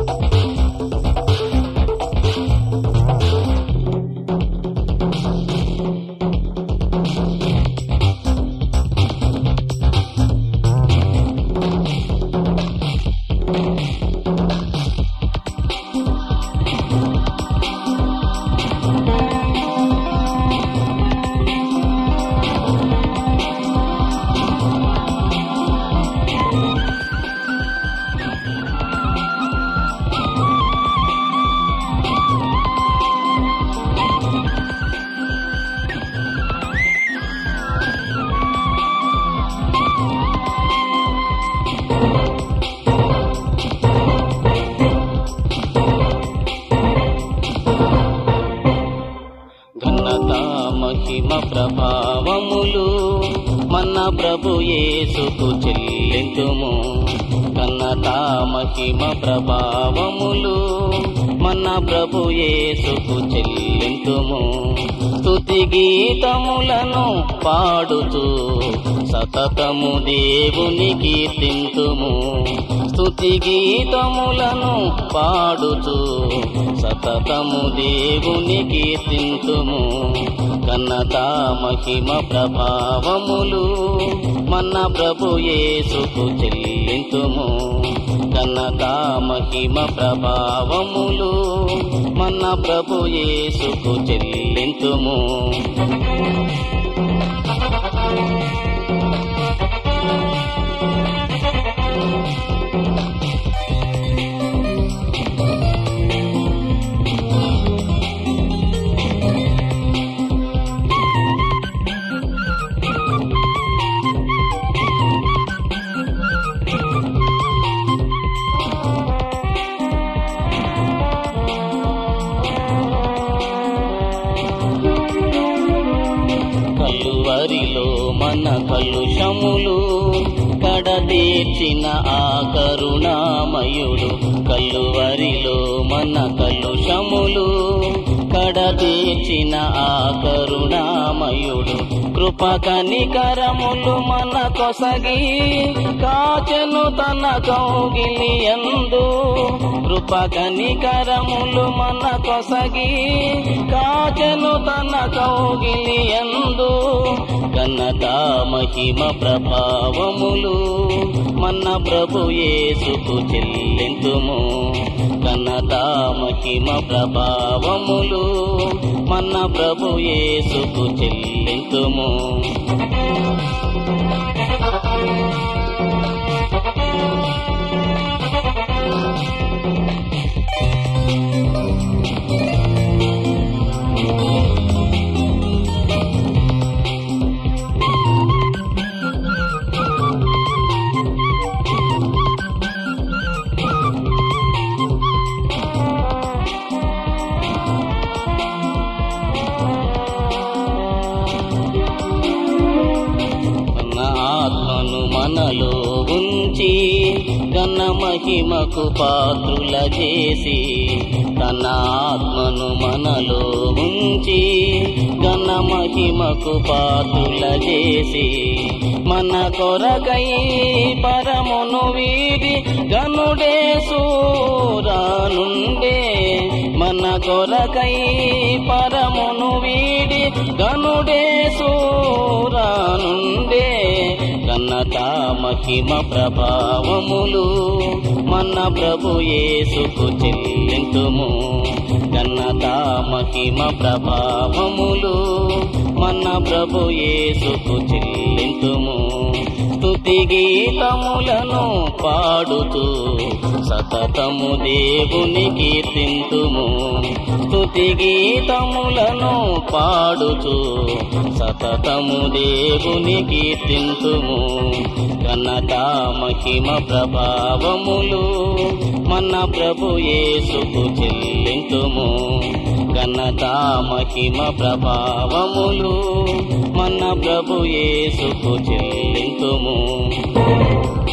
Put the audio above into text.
ఘనత మహిమ ప్రభావములు మన ప్రభు యేసుకు చెల్లింతుము ఘనత మహిమ ప్రభావములు మన ప్రభు యేసుకు చెల్లింతుము స్తుతి గీతములను పాడుతూ సతతము దేవుని కీర్తింతుము స్తుతి గీతములను పాడుతూ సతతము దేవుని కీర్తింతుము కన్నత మహిమ ప్రభావములు మన ప్రభు యేసుకు చెల్లింతుము కన్నత మహిమ ప్రభావములు మన ప్రభు యేసుకు చెల్లింతుము కలువరిలో మన కలుషములు కడతీర్చిన ఆ కరుణామయుడు కలువరిలో మన కలుషములు కడతీర్చిన ఆ కరుణామయుడు కృప కనికరములు మన కొసగి కాచెను తన కౌగిలి ఎందు కృప కనికరములు మన కొసగి కాచెను తన కౌగిలి ఎందు ఘనత మహిమ ప్రభావములు మన ప్రభు యేసుకు చెల్లింతుము ఘనత మహిమ ప్రభావములు మన ప్రభు యేసుకు చెల్లింతుము మన ఆత్మను మనలో ఉంచి ఘన మహిమకు పాత్రుల చేసి తన ఆత్మను మనలో ఉంచి ఘన మహిమకు పాత్రుల చేసి మన కొరకై పరమును వీడి గనుడే సూరానుండే మన కొరకై పరమును వీడి గనుడే సూరానుండే ఘనత మహిమ ప్రభావములు మన ప్రభు యేసుకు చెల్లింతుము ఘనత మహిమ ప్రభావములు మన ప్రభు యేసుకు చెల్లింతుము స్తుతి గీతములను పాడుతూ సతతము దేవుని కీర్తింతుము స్తుతి గీతములను పాడుతూ సతతము దేవుని కీర్తింతుము ఘనత మహిమ ప్రభావములు మన ప్రభు యేసుకు చెల్లింతుము ఘనత మహిమ ప్రభావములు మన ప్రభు యేసుకు చెల్లింతుము